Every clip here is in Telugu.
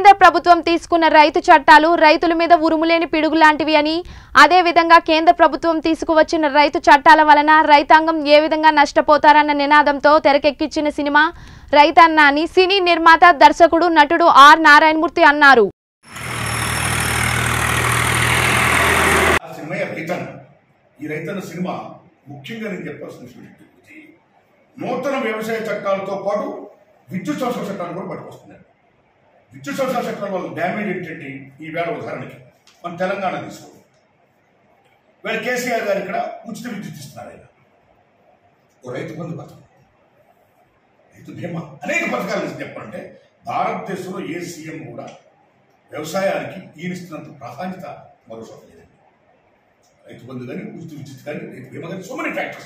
కేంద్ర ప్రభుత్వం తీసుకున్న రైతు చట్టాలు రైతుల మీద ఉరుములేని పిడుగు లాంటివి అని అదే విధంగా కేంద్ర ప్రభుత్వం తీసుకువచ్చిన రైతు చట్టాల వలన రైతాంగం ఏ విధంగా నష్టపోతారన్న నినాదంతో తెరకెక్కించిన సినిమా రైతన్న అని సినీ నిర్మాత దర్శకుడు నటుడు ఆర్ నారాయణమూర్తి అన్నారు ఆ సినిమా రైతన్ ఈ రైతన్న సినిమా ముఖ్యంగా నేను చెప్పాల్సిన విషయం ఏంటంటే నూతన వ్యవసాయ చట్టాలతో పాటు విద్యుత్ సంస్థల చట్టాలు కూడా పట్టుకొస్తున్నాయి విద్యుత్ సంస్థల చట్టాల వల్ల డ్యామేజ్ ఏంటంటే ఈ వేళ ఉదాహరణకి మన తెలంగాణ తీసుకోండి వీళ్ళ కేసీఆర్ గారు ఇక్కడ ఉచిత విద్యుత్ ఇస్తున్నారు ఆయన ఓ రైతు బంధు పథకం రైతు బీమా అనేక పథకాలు నుంచి చెప్పాలంటే భారతదేశంలో ఏ సీఎం కూడా వ్యవసాయానికి ఈయనిస్తున్నంత ప్రాధాన్యత మరో చోట లేదండి రైతు బంధు కానీ ఉచిత విద్యుత్ కానీ రైతు బీమా కానీ సో మెనీ ఫ్యాక్టర్స్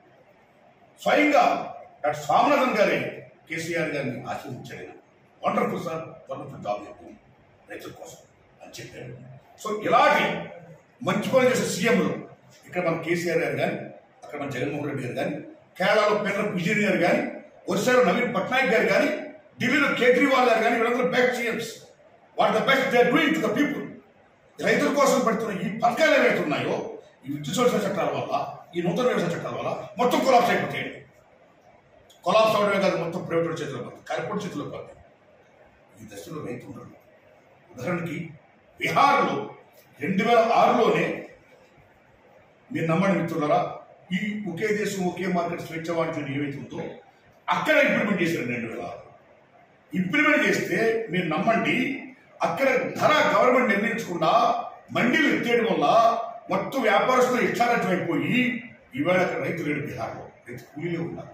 స్వయంగా డాక్టర్ స్వామినాథన్ గారే కేసీఆర్ గారిని ఆశీర్వదించాడు ఆయన. వండర్ఫుల్ సార్ వండర్ఫుల్ జాబ్ చెప్పు రైతుల కోసం అని చెప్పాడు సో ఇలాంటి మంచి పని చేసే సీఎంలు ఇక్కడ మన కేసీఆర్ గారు కానీ అక్కడ మన జగన్మోహన్ రెడ్డి గారు కానీ కేరళలో పిల్లల విజయన్ గారు కానీ ఒరిస్సాలో నవీన్ పట్నాయక్ గారు కానీ ఢిల్లీలో కేజ్రీవాల్ గారు కానీ వీళ్ళందరూ best CMs what the best they doing to the people రైతుల కోసం పెడుతున్న ఈ పథకాలు ఏవైతే ఉన్నాయో ఈ విద్యుత్ సంస్థల చట్టాల వల్ల ఈ నూతన వ్యవసాయ చట్టాల వల్ల మొత్తం కొలాప్స్ అయిపోతాయండి కొలాప్స్ అవడమే కాదు మొత్తం ప్రైవేట్ చేతిలో పోతుంది కార్పొరేట్ చేతిలో పోతుంది ఈ దశలో రైతు ఉన్నాడు ఉదాహరణకి బీహార్లో రెండు వేల ఆరులోనే మీరు నమ్మండి మిత్రులరా ఈ ఒకే దేశం ఒకే మార్కెట్ స్వేచ్ఛ వాణిజ్యం ఏవైతే ఉందో అక్కడ ఇంప్లిమెంట్ చేశారు రెండు వేల ఆరు ఇంప్లిమెంట్ చేస్తే మీరు నమ్మండి అక్కడ ధర గవర్నమెంట్ నిర్ణయించకుండా మండీలు ఎత్తేయడం వల్ల మొత్తం వ్యాపారస్తులు ఇష్టారాజ్యం అయిపోయి ఈవేళ అక్కడ రైతు లేడు బీహార్లో రైతు కూలీలే ఉన్నారు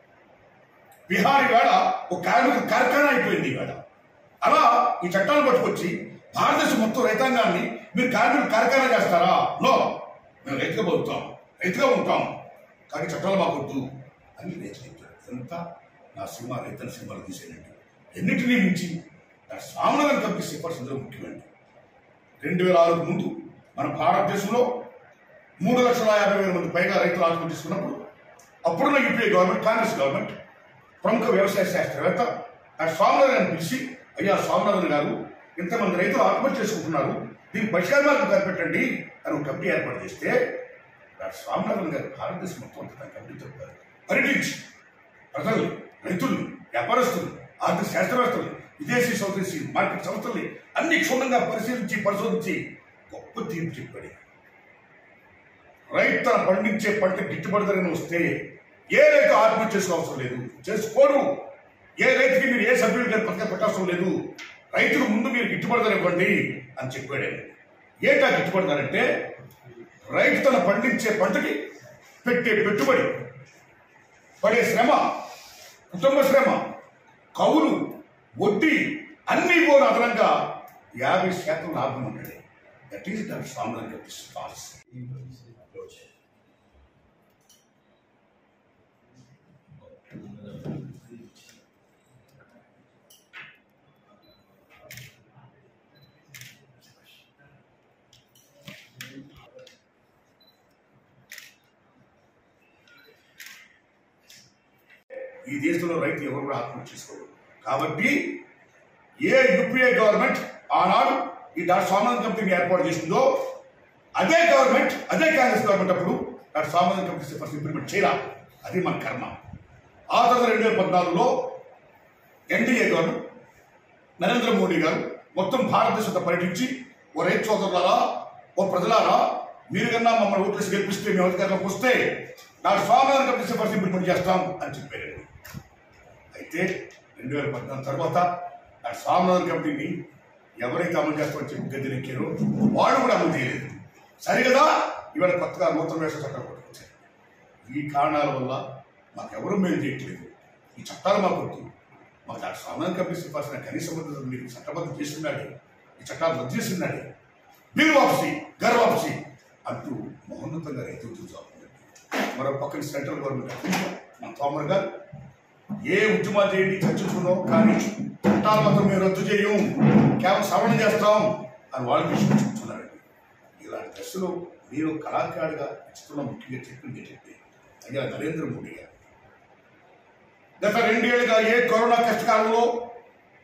బీహార్ ఈవేళ ఒక కార్మిక కార్ఖానా అయిపోయింది ఈవేళ అలా ఈ చట్టాలు పట్టుకొచ్చి భారతదేశం మొత్తం రైతాంగాన్ని మీరు కార్మిక కార్ఖానా చేస్తారా నో మేము రైతుగా బతుకుతాం రైతుగా ఉంటాం కానీ చట్టాలు మాకొద్దు అని రైతులు చెప్పారు ఇదంతా నా సినిమా రైతన్న సినిమాలు తీసేయండి ఎన్నిటినీ మించి నా సామనాథన్ కంపెనీ సిఫార్సు ఇందులో ముఖ్యమండి రెండు వేల ఆరుకు ముందు మన భారతదేశంలో మూడు లక్షల యాభై వేల మంది పైగా రైతులు ఆత్మహత్య తీసుకున్నప్పుడు అప్పుడున్న యూపీఏ గవర్నమెంట్ కాంగ్రెస్ గవర్నమెంట్ ప్రముఖ వ్యవసాయ శాస్త్రవేత్త ఆ స్వామినాథన్ పిలిచి అయ్యా స్వామినాథన్ గారు ఇంతమంది రైతులు ఆత్మహత్య చేసుకుంటున్నారు దీనికి పరిష్కార మార్గం కనిపెట్టండి అని ఒక కమిటీ ఏర్పాటు చేస్తే డాక్టర్ స్వామినాథన్ గారు భారతదేశం మొత్తం అంతా కమిటీ చెప్పారు పర్యటించి ప్రజల్ని రైతుల్ని వ్యాపారస్తుల్ని ఆర్థిక శాస్త్రవేత్తల్ని విదేశీ స్వదేశీ మార్కెట్ సంస్థల్ని అన్ని క్షుణ్ణంగా పరిశీలించి పరిశోధించి గొప్ప తీర్పు చెప్పాడు రైతు తన పండించే పంట గిట్టుబడి ధరని వస్తే ఏ రైతు ఆత్మహత్య చేసుకో అవసరం లేదు చేసుకోడు ఏ రైతుకి మీరు ఏ సభ్యులు గారి పథకం పెట్టవసరం లేదు రైతుకు ముందు మీరు గిట్టుబడి ధర ఇవ్వండి అని చెప్పాడు ఆయన. ఏంటా గిట్టుబడి ధర అంటే రైతు తన పండించే పంటకి పెట్టే పెట్టుబడి పడే శ్రమ కుటుంబ శ్రమ కవులు వడ్డీ అన్ని పోను అదనంగా యాభై శాతం లాభం ఉంటుంది దట్ ఈస్ దట్ సామ్రాజ్య పాలసీ ఈ దేశంలో రైతు ఎవరు కూడా ఆత్మహత్య చేసుకోరు కాబట్టి ఏ యూపీఏ గవర్నమెంట్ ఆనాడు ఈ డాక్టర్ స్వామినాథన్ కంపెనీని ఏర్పాటు చేసిందో అదే గవర్నమెంట్ అదే కాంగ్రెస్ గవర్నమెంట్ అప్పుడు డాక్టర్ స్వామినాథన్ కంపెనీ సిఫార్సు ఇంప్లిమెంట్ చేయాల అది మన కర్మ ఆ తర్వాత రెండు వేల పద్నాలుగులో ఎన్డీఏ గవర్నమెంట్ నరేంద్ర మోడీ గారు మొత్తం భారతదేశంతో పర్యటించి ఓ రైతు సోదరులారా ఓ ప్రజలారా మీరు కన్నా మమ్మల్ని ఓట్లేసి గెలిపిస్తే మేము అధికారంలోకి వస్తే డాక్టర్ స్వామినాథన్ కంపెనీ సిఫార్సు ఇంప్లిమెంట్ చేస్తాం అని చెప్పారండి అయితే రెండు వేల పద్నాలుగు తర్వాత ఆ స్వామినాథన్ కంపెనీని ఎవరైతే అమలు చేస్తామని చెప్పి గద్దెనెక్కారో వాళ్ళు కూడా అమలు చేయలేదు సరిగదా ఇవాళ కొత్తగా నూతన వ్యవసాయ చట్టాలు పట్టుకొచ్చారు ఈ కారణాల వల్ల మాకు ఎవరు మేలు చేయట్లేదు ఈ చట్టాలు మాకు వద్దు మాకు డాక్టర్ స్వామినాథన్ కంపెనీ సిఫార్సు కనీస మద్దతు మీరు చట్టబద్ధం చేస్తున్నాడే ఈ చట్టాలు రద్దు చేస్తున్నాడే బిల్ వాపసి గర్ వాపసి అంటూ మహోన్నతంగా రైతులు చూసాం మరో పక్కన సెంట్రల్ గవర్నమెంట్ మన తోమర్ గారు ఏ ఉద్యమాలు చేయండి చర్చించుకున్నాం కానీ చట్టాలు మాత్రం మేము రద్దు చేయం కేవలం సవరణ చేస్తాం అని వాళ్ళు విశ్వసించుకున్నారండి ఇలాంటి దశలో మీరు కళాకారుడిగా ఇస్తున్న ముఖ్యంగా చెప్పింది ఏంటంటే అయ్యా నరేంద్ర మోడీ గారు గత రెండేళ్లుగా ఏ కరోనా కష్టకాలంలో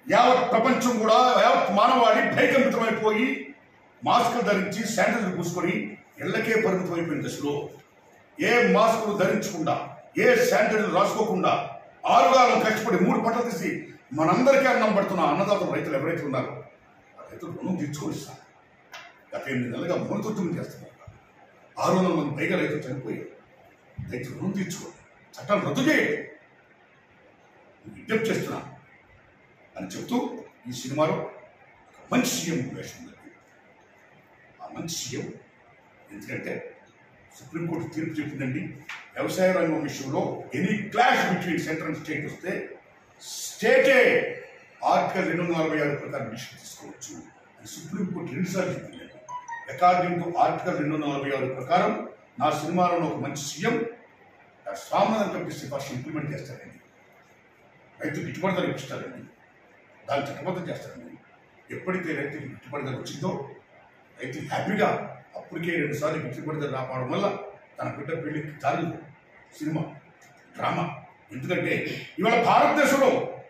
యావత్ ప్రపంచం కూడా యావత్ మానవాళి భయకంపితమైపోయి మాస్కులు ధరించి శానిటైజర్ పూసుకొని ఇళ్లకే పరిమితం అయిపోయిన దశలో ఏ మాస్కులు ధరించకుండా ఏ శానిటైజర్ రాసుకోకుండా ఆరుగాలం కష్టపడి మూడు పంటలు తీసి మనందరికీ అన్నం పడుతున్న అన్నదాతలు రైతులు ఎవరైతే ఉన్నారో ఆ రైతులు రుణం తీర్చుకొని సార్ గత ఎనిమిది నెలలుగా మూలతోద్యమం చేస్తున్నారు ఆరు వందల మంది పైగా రైతులు చనిపోయారు రైతులు రుణం తీర్చుకోండి చట్టాలు రద్దు చేయండి విజ్ఞప్తి చేస్తున్నా అని చెప్తూ ఈ సినిమాలో ఒక మంచి సీఎం వేషం ఉంది ఆ మంచి సీఎం ఎందుకంటే సుప్రీంకోర్టు తీర్పు చెప్పిందండి వ్యవసాయ రంగం విషయంలో any clash between centre and state వస్తే స్టేటే ఆర్టికల్ రెండు వందల నలభై ఆరు ప్రకారం డిసిషన్ తీసుకోవచ్చు అని సుప్రీంకోర్టు రెండుసార్లు చెప్పింది అకార్డింగ్ టు ఆర్టికల్ రెండు వందల నలభై ఆరు ప్రకారం నా సినిమాలో ఒక మంచి సీఎం స్వామినాథన్ కమిటీ సిఫార్సు ఇంప్లిమెంట్ చేస్తారండి రైతు గిట్టుబాటు ధర ఇప్పిస్తారండి దాన్ని చట్టబద్ధం చేస్తారండి ఎప్పుడైతే రైతుకి గిట్టుబాటు ధర వచ్చిందో రైతు హ్యాపీగా అప్పటికే రెండు సార్లు గిట్టుబాటు ధర రావడం వల్ల తన బిడ్డ పెళ్లికి చాలు సినిమా డ్రామా ఎందుకంటే ఇవాళ భారతదేశంలో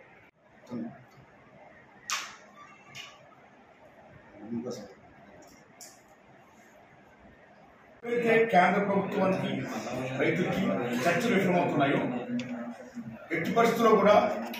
ఎప్పుడైతే కేంద్ర ప్రభుత్వానికి రైతులకి చర్చలు విఫలమవుతున్నాయో ఎట్టి పరిస్థితుల్లో కూడా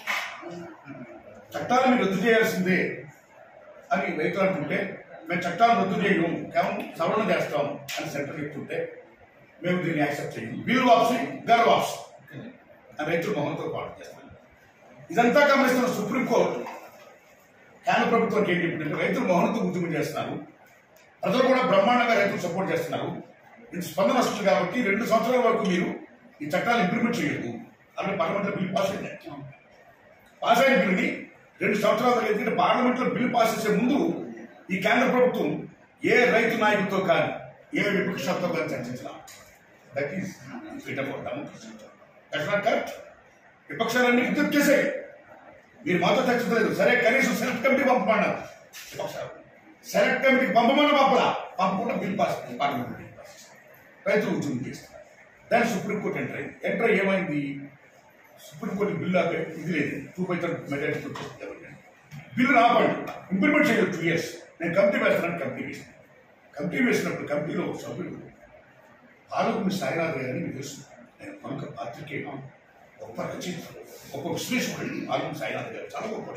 చట్టాలను రద్దు చేయాల్సిందే అని రైతులు అంటుంటే మేము చట్టాలను రద్దు చేయము కేవలం సవరణ చేస్తాం అని సెంటర్ చెప్తుంటే మేము దీన్ని యాక్సెప్ట్ చేయము వీరు వాపసి గారు వాపసు అని రైతులు మొహంతో పాటు చేస్తాం ఇదంతా గమనిస్తున్న సుప్రీంకోర్టు కేంద్ర ప్రభుత్వానికి ఏం చెప్పిందంటే రైతులు మౌనంతో ఉద్యమం చేస్తున్నారు ప్రజలు కూడా బ్రహ్మాండంగా రైతులు సపోర్ట్ చేస్తున్నారు ఇది స్పందన వస్తుంది కాబట్టి రెండు సంవత్సరాల వరకు మీరు ఈ చట్టాలు ఇంప్లిమెంట్ చేయలేదు అలాగే పార్లమెంట్లో బిల్ పాస్ అయింది పాస్ అయిన బిల్లుని రెండు సంవత్సరాల తర్వాత ఎందుకంటే పార్లమెంట్లో బిల్ పాస్ చేసే ముందు ఈ కేంద్ర ప్రభుత్వం ఏ రైతు నాయకుడితో కానీ ఏ విపక్షాలతో కానీ చర్చించిన that is freedom of democracy that's not correct విపక్షాలన్నీ విజ్ఞప్తి చేశాయి మీరు మాతో చర్చించలేదు సరే కనీసం సెలెక్ట్ కమిటీ పంపమన్నారు విపక్షాలు సెలెక్ట్ కమిటీకి పంపమని పంపలా పంపకుండా బిల్ పాస్ చేసింది, పార్లమెంట్ బిల్ పాస్ చేసింది. రైతులు ఉద్యమం చేస్తారు దాన్ని సుప్రీంకోర్టు ఎంటర్ అయింది ఎంటర్ అయ్యి ఏమైంది సుప్రీంకోర్టు బిల్లు ఆపే ఇది లేదు two by third majority bill ఆపండి ఇంప్లిమెంట్ చేయలేదు టూ ఇయర్స్ నేను కమిటీ వేస్తానని కమిటీ వేసాను కమిటీ వేసినప్పుడు కమిటీలో ఒక సభ్యుడు ఆలోచన సాయినాథ్ గారిని మీకు తెలుసు నేను ప్రముఖ పాత్రికేయ గొప్ప రచయిత గొప్ప విశ్లేషకుడు ఆలోచన సాయినాథ్ గారు చాలా గొప్ప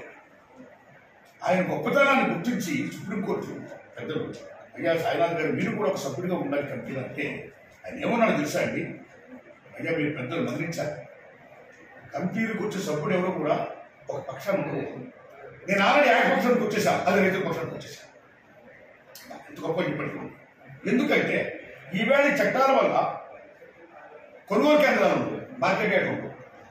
ఆయన గొప్పతనాన్ని గుర్తించి సుప్రీంకోర్టు పెద్దలు అయ్యా సాయినాథ్ గారు మీరు కూడా ఒక సభ్యుడిగా ఉండాలి కమిటీలో అంటే ఆయన ఏమన్నాడు తెలుసా అండి అయ్యా మీరు పెద్దలు మరణించారు కమిటీలకు వచ్చే సభ్యుడు ఎవరో కూడా ఒక పక్షాన్ని ఉండకూడదు నేను ఆల్రెడీ ఏకపక్షానికి వచ్చేసా అది రైతుల పక్షానికి వచ్చేసా ఎంత గొప్ప ఇప్పటికీ ఉంది. ఎందుకంటే ఈవేళ ఈ చట్టాల వల్ల కొనుగోలు కేంద్రాలు ఉండవు మార్కెట్ యార్డ్ ఉండవు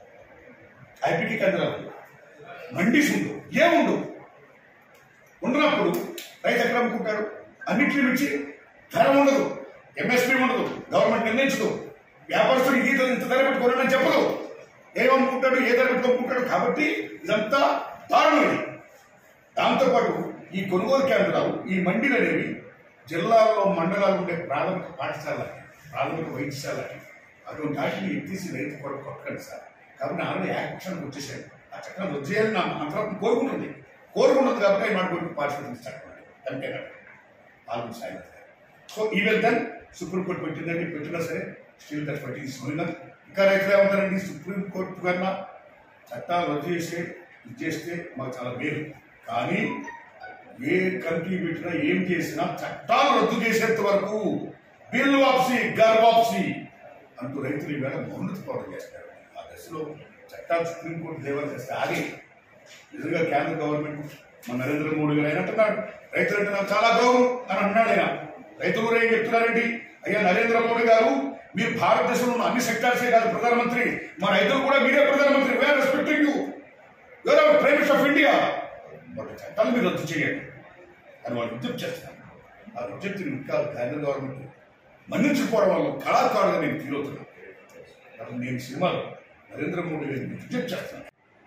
ఐపీటీ కేంద్రాలు ఉండవు మండీస్ ఉండవు ఏముండవు ఉండనప్పుడు రైతు ఎక్కడ అమ్ముకుంటాడు అన్నింటినీ మించి ధర ఉండదు ఎంఎస్పీ ఉండదు గవర్నమెంట్ నిర్ణయించదు వ్యాపారస్తుడు ఈ ధర ఇంత ధర పెట్టుకోవాలని చెప్పదు ఏమనుకుంటాడు ఏ ధర పెట్టుకుంటాడు కాబట్టి ఇదంతా దారుణం ఇది దాంతోపాటు ఈ కొనుగోలు కేంద్రాలు ఈ మండీలు అనేవి జిల్లాల్లో మండలాలు ఉండే ప్రాథమిక పాఠశాలకి ప్రాథమిక వైద్యశాలకి అటువంటి వాటిని ఎత్తేసి రైతు కొరకు కొట్టకండి సార్ కాబట్టి ఆల్రెడీ యాక్షన్కి వచ్చేసాడు ఆ చట్టం వచ్చేయాలని నా అంతరం కోరుకుంటుంది కోరుకుంటుంది కాబట్టి ఆయన మాట పార్టిసిపేట్ చట్టం అంతే కదా ఆల్రెడీ సాయం సో ఈవెన్ దెన్ సుప్రీంకోర్టు పెట్టిందండి పెట్టినా సరే స్టిల్ దట్ పట్టి తీసుకున్నారు ఇంకా రైతులు ఏమంటారండి సుప్రీంకోర్టు కన్నా చట్టాలు రద్దు చేసే ఇది చేస్తే మాకు చాలా మేలు కానీ ఏ కమిటీ పెట్టినా ఏం చేసినా చట్టాలు రద్దు చేసేంత వరకు బిల్ వాప్సీ గర్ వాప్సీ అంటూ రైతులు ఈవేళ మౌనత పోవడం చేస్తారు ఆ దశలో చట్టాలు సుప్రీంకోర్టు దేవాలు చేస్తే ఆగి నిజంగా కేంద్ర గవర్నమెంట్ మన నరేంద్ర మోడీ గారు ఆయన అంటున్నాడు రైతులు అంటే నాకు చాలా గౌరవం అని అంటున్నాడు ఆయన రైతులు కూడా ఏం చెప్తున్నారండి అయ్యా నరేంద్ర మోడీ గారు మీరు భారతదేశంలో ఉన్న అన్ని సెక్టార్సే కాదు ప్రధానమంత్రి మా రైతులు కూడా మీరే ప్రధానమంత్రి we're respecting you you're our prime minister of India but చట్టాలు మీరు రద్దు చేయండి అని వాళ్ళు విజ్ఞప్తి చేస్తారు ఆ విజ్ఞప్తిని ఇంకా కేంద్ర గవర్నమెంట్ మన్నించుకోవడం వల్ల కళాకారుగా నేను ఫీల్ అవుతున్నాను కాబట్టి నేను సినిమాలో నరేంద్ర మోడీ గారిని విజ్ఞప్తి చేస్తాను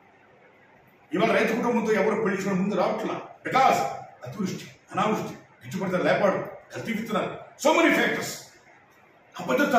ఇవాళ రైతు కుటుంబంతో ఎవరు పెళ్లించిన ముందు రావట్లా బికాస్ అతివృష్టి అనావృష్టి గిట్టుబడితే లేపాడు కల్తీ విత్తనాలు సో మెనీ ఫ్యాక్టర్స్ అభద్రత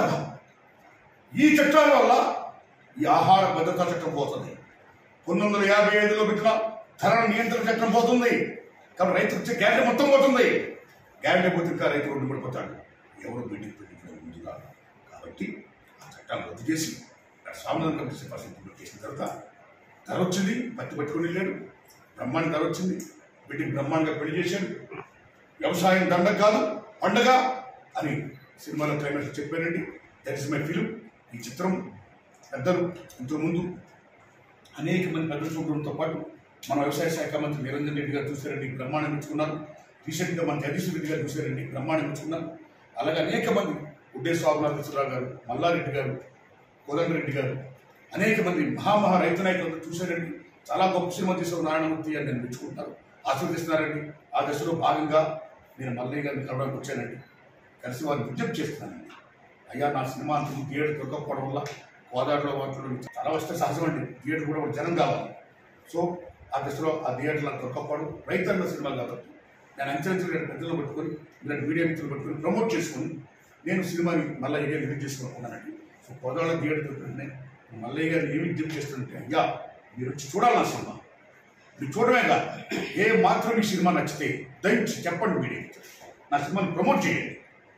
ఈ చట్టాల వల్ల ఈ ఆహార భద్రతా చట్టం పోతుంది పంతొమ్మిది వందల యాభై ఐదులో పెట్టిన ధరల నియంత్రణ చట్టం పోతుంది కాబట్టి రైతుకు వచ్చే గ్యారెంటీ మొత్తం పోతుంది గ్యారెంటీ పోతే ఇంకా రైతు రోడ్డు పడిపోతాడు ఎవరు మీటింగ్ పెట్టించడం ముందు కాదు కాబట్టి ఆ చట్టాలు రద్దు చేసి సామాన్య కమిటీ సిఫార్సు ఇంప్లిమెంట్ చేసిన తర్వాత ధర వచ్చింది పత్తి పట్టుకుని వెళ్ళాడు బ్రహ్మాండ ధర వచ్చింది వీటికి బ్రహ్మాండంగా పెళ్లి చేశాడు వ్యవసాయం దండ కాదు పండగ అని సినిమాలో క్లైమాక్స్ చెప్పానండి దట్ ఇస్ మై ఫిలిం ఈ చిత్రం పెద్దలు ఇంతకుముందు అనేక మంది పెద్దలు చూడడంతో పాటు మన వ్యవసాయ శాఖ మంత్రి నిరంజన్ రెడ్డి గారు చూశారండి బ్రహ్మాండం మెచ్చుకున్నారు రీసెంట్గా మన జగదీశ్వర రెడ్డి గారు చూశారండి బ్రహ్మాండం మెచ్చుకున్నారు అలాగే అనేక మంది ఉడ్డే స్వామినాథేశ్వరరావు గారు మల్లారెడ్డి గారు కోదండరెడ్డి గారు అనేక మంది మహామహా రైతు నాయకులు చూశారండి చాలా గొప్ప సినిమా తీసిన నారాయణమూర్తి అని నేను మెచ్చుకుంటాను ఆశీర్వదిస్తున్నారండి ఆ దశలో భాగంగా నేను మల్లయ్య గారిని కలవడానికి వచ్చానండి కలిసి వారిని విజ్ఞప్తి చేస్తున్నానండి అయ్యా నా సినిమా అంత థియేటర్ దొరకకపోవడం వల్ల గోదావరిలో వాటిలో చాలా వస్తే సహజం అండి థియేటర్ కూడా ఒక జనం కావాలి సో ఆ దశలో ఆ థియేటర్లో దొరకకపోవడం రైతన్న సినిమా కాబట్టి నేను అంచెలంచెలుగా పెద్దలు పట్టుకొని ఇలాంటి మీడియా మిత్రులు పట్టుకొని ప్రమోట్ చేసుకొని నేను సినిమాని మళ్ళీ ఏరియా రిలీజ్ చేసుకున్నానండి సో గోదావరిలో థియేటర్ దొరికింది మల్లయ్య గారు ఏమి విజ్ఞప్తి చేస్తుంటే అయ్యా మీరు వచ్చి చూడాలి నా సినిమా మీరు చూడమే కాదు ఏ మాత్రం మీ సినిమా నచ్చితే దయచేసి చెప్పండి మీడియా నా సినిమాని ప్రమోట్ చేయండి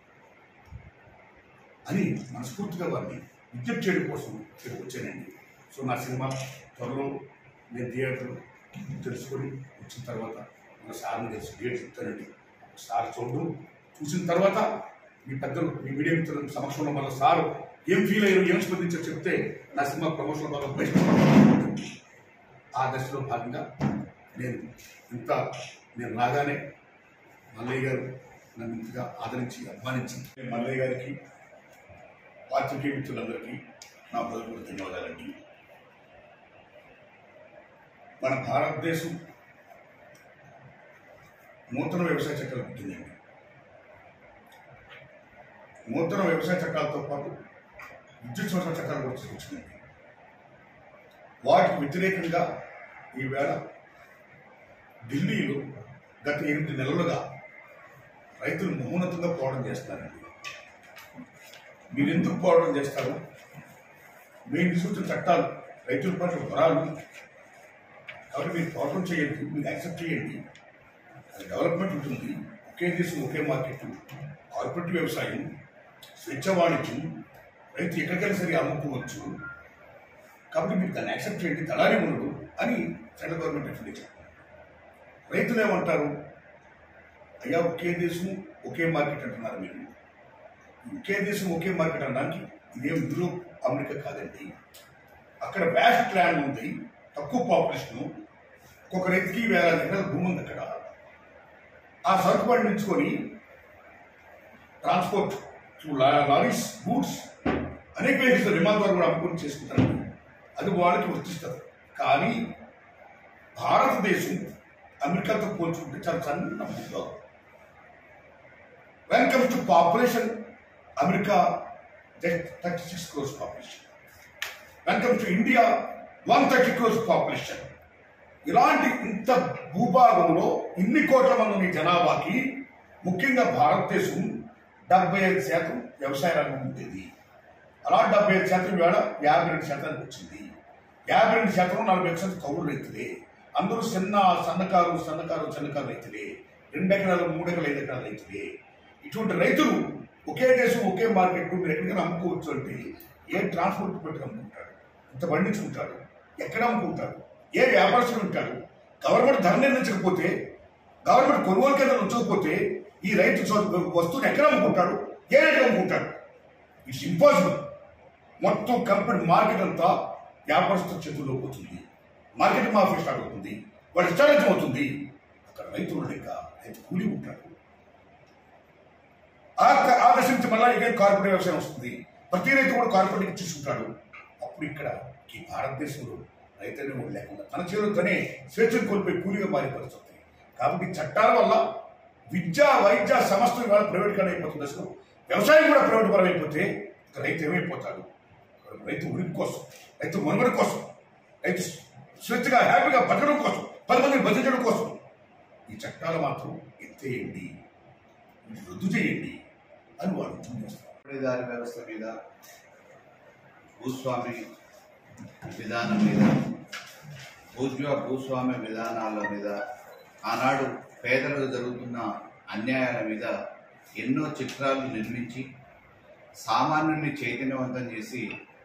అని మనస్ఫూర్తిగా వారిని విజ్ఞప్తి చేయడం కోసం ఇక్కడికి వచ్చానండి సో నా సినిమా త్వరలో నేను థియేటర్ తెలుసుకొని వచ్చిన తర్వాత మన సార్ని తెలిసి డేట్ చెప్తానండి సార్ చూడడం చూసిన తర్వాత మీ పెద్దలు మీ మీడియా మిత్రుల సమక్షంలో మళ్ళీ సార్ ఏం ఫీల్ అయ్యారు ఏం స్పందించారు చెప్తే నా సినిమా ప్రమోషన్ వల్ల బయట ఆ దశలో భాగంగా నేను ఇంత నేను రాగానే మల్లయ్య గారు నన్ను ఇంతగా ఆదరించి అభిమానించి నేను మల్లయ్య గారికి పాత్రికేయ మిత్రులందరికీ నా హృదయపూర్వక ధన్యవాదాలండి మన భారతదేశం నూతన వ్యవసాయ చట్టాలు పుట్టిందండి నూతన వ్యవసాయ చట్టాలతో పాటు విద్యుత్ సంస్థ చట్టాలు కూడా తీసుకొచ్చిందండి వాటికి వ్యతిరేకంగా ఈవేళ ఢిల్లీలో గత ఎనిమిది నెలలుగా రైతులు మౌనతంగా పోవడం చేస్తున్నారండి మీరు ఎందుకు పోవడం చేస్తారు మీరు తీసుకొచ్చిన చట్టాలు రైతుల పట్ల వరాలు కాబట్టి మీరు పోవడం చేయండి మీరు యాక్సెప్ట్ చేయండి అది డెవలప్మెంట్ ఉంటుంది ఒకే దేశం ఒకే మార్కెట్ కార్పొరేట్ వ్యవసాయం స్వేచ్ఛ వాణిజ్యం రైతు ఎక్కడికైనా సరే అమ్ముకోవచ్చు కాబట్టి మీరు దాన్ని యాక్సెప్ట్ చేయండి దళారీ ఉండడు అని సెంట్రల్ గవర్నమెంట్ డెఫినెట్ చెప్పారు రైతులు ఏమంటారు అయ్యా ఒకే దేశం ఒకే మార్కెట్ అంటున్నారు మీరు ఒకే దేశం ఒకే మార్కెట్ అనడానికి ఇదేం యూరోప్ అమెరికా కాదండి అక్కడ వ్యాస్ట్ ల్యాండ్ ఉంది తక్కువ పాపులేషన్ ఒక్కొక్క రైతుకి వేల ఎకరాల భూమి ఉంది అక్కడ ఆ సరుకు పండించుకొని ట్రాన్స్పోర్ట్ త్రూ లారీస్ గూడ్స్ అనేక వెహికల్స్ విమాన ద్వారా కూడా అమ్ముకొని చేసుకుంటారు అది వాళ్ళకి వర్తిస్తారు కానీ భారతదేశం అమెరికాతో పోల్చుకుంటే చాలా సన్న భూభాగం when comes to population America thirty six crores population when comes to India one thirty crores population ఇలాంటి ఇంత భూభాగంలో ఇన్ని కోట్ల మంది ఉన్న ఈ జనాభాకి ముఖ్యంగా భారతదేశం డెబ్బై ఐదు శాతం వ్యవసాయ రంగం ఉండేది అలా డెబ్బై ఐదు శాతం వేళ యాభై రెండు శాతానికి వచ్చింది యాభై రెండు శాతం నలభై శాతం కౌలు రైతులే అందరూ చిన్న సన్నకారు సన్నకారు చిన్నకారు రైతులే రెండు ఎకరాలు మూడు ఎకరాలు ఐదు ఎకరాల రైతులే ఇటువంటి రైతులు ఒకే దేశం ఒకే మార్కెట్ మీరు ఎక్కడికైనా అమ్ముకోవచ్చు అంటే ఏ ట్రాన్స్పోర్ట్ పెట్టి అమ్ముకుంటాడు ఇంత పండించుకుంటాడు ఎక్కడ అమ్ముకుంటాడు ఏ వ్యాపారస్తుడు ఉంటాడు గవర్నమెంట్ ధర నిర్ణయించకపోతే గవర్నమెంట్ కొనుగోలు కేంద్రం ఉంచకపోతే ఈ రైతు చో- వస్తువుని ఎక్కడ అమ్ముకుంటాడు ఏ రేటు అమ్ముకుంటాడు ఇట్స్ ఇంపాసిబుల్ మొత్తం కంపెనీ మార్కెట్ అంతా వ్యాపారస్తుల చేతుల్లో పోతుంది మార్కెట్ మాఫీ స్టార్ట్ అవుతుంది వాడు ఇష్టారాజ్యం అవుతుంది అక్కడ రైతులు లేక రైతు కూలి ఉంటాడు ఆ ఆ దశ నుంచి మళ్ళీ ఇదే కార్పొరేట్ వ్యవసాయం వస్తుంది ప్రతి రైతు కూడా కార్పొరేట్కి తీసుకుంటాడు అప్పుడు ఇక్కడ ఈ భారతదేశంలో రైతు కూడా లేకుండా తన చేతులతోనే స్వేచ్ఛను కోల్పోయి కూలిగా మారే పరిస్థితి వస్తుంది. కాబట్టి ఈ చట్టాల వల్ల విద్య వైద్య సంస్థలు ఇవాళ ప్రైవేట్ కాడ అయిపోతుంది అసలు వ్యవసాయం కూడా ప్రైవేట్ పరం అయిపోతే ఇక రైతు ఏమైపోతాడు రైతు ఉనికి కోసం రైతు మనుగడ కోసం రైతు స్వేచ్ఛగా హ్యాపీగా బతకడం కోసం పది మందిని బతించడం కోసం ఈ చట్టాలు మాత్రం ఎత్తేయండి వీటిని రద్దు చేయండి అని వాళ్ళు ఉద్యమం చేస్తారు పెట్టుబడిదారి వ్యవస్థ మీద భూస్వామి విధానం మీద భూజ్వ భూస్వామ్య విధానాల మీద ఆనాడు పేదలకు జరుగుతున్న అన్యాయాల మీద ఎన్నో చిత్రాలు నిర్మించి సామాన్యుల్ని చైతన్యవంతం చేసి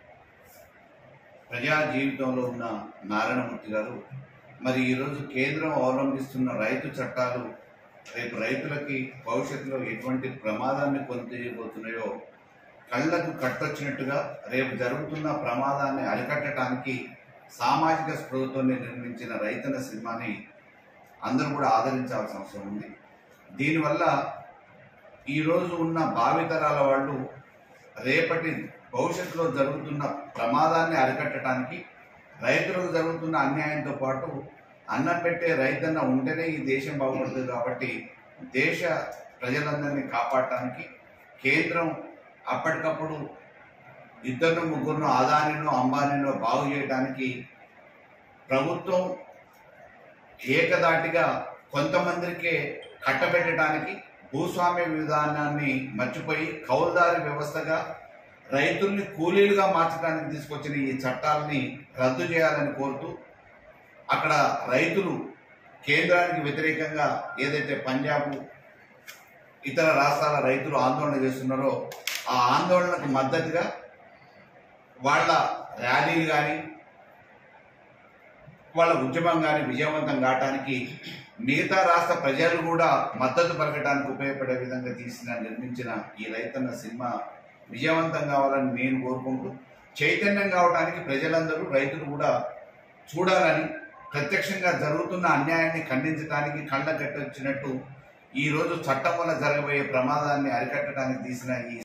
ప్రజా జీవితంలో ఉన్న నారాయణమూర్తి గారు మరి ఈరోజు కేంద్రం అవలంబిస్తున్న రైతు చట్టాలు రేపు రైతులకి భవిష్యత్తులో ఎటువంటి ప్రమాదాన్ని కొని తెలియబోతున్నాయో కళ్ళకు కట్టొచ్చినట్టుగా రేపు జరుగుతున్న ప్రమాదాన్ని అరికట్టడానికి సామాజిక స్పృహతో నిర్మించిన రైతన్న సినిమాని అందరూ కూడా ఆదరించాల్సిన అవసరం ఉంది దీనివల్ల ఈరోజు ఉన్న భావితరాల వాళ్ళు రేపటి భవిష్యత్తులో జరుగుతున్న ప్రమాదాన్ని అరికట్టడానికి రైతులకు జరుగుతున్న అన్యాయంతో పాటు అన్నం పెట్టే రైతన్న ఉంటేనే ఈ దేశం బాగుపడుతుంది కాబట్టి దేశ ప్రజలందరినీ కాపాడటానికి కేంద్రం అప్పటికప్పుడు ఇద్దరు ముగ్గురును ఆదానినో అంబానీనో బాగు చేయడానికి ప్రభుత్వం ఏకదాటిగా కొంతమందికే కట్టబెట్టడానికి భూస్వామ్య విధానాన్ని మర్చిపోయి కౌలుదారి వ్యవస్థగా రైతుల్ని కూలీలుగా మార్చడానికి తీసుకొచ్చిన ఈ చట్టాలని రద్దు చేయాలని కోరుతూ అక్కడ రైతులు కేంద్రానికి వ్యతిరేకంగా ఏదైతే పంజాబ్ ఇతర రాష్ట్రాల రైతులు ఆందోళన చేస్తున్నారో ఆ ఆందోళనకు మద్దతుగా వాళ్ళ ర్యాలీలు కానీ వాళ్ళ ఉద్యమం కానీ విజయవంతం కావటానికి మిగతా రాష్ట్ర ప్రజలు కూడా మద్దతు పలకడానికి ఉపయోగపడే విధంగా తీసిన నిర్మించిన ఈ రైతన్న సినిమా విజయవంతం కావాలని నేను కోరుకుంటూ చైతన్యం కావడానికి ప్రజలందరూ రైతులు కూడా చూడాలని ప్రత్యక్షంగా జరుగుతున్న అన్యాయాన్ని ఖండించడానికి కళ్ళ కట్టొచ్చినట్టు ఈ రోజు చట్టం వల్ల జరగబోయే ప్రమాదాన్ని అరికట్టడానికి తీసిన ఈ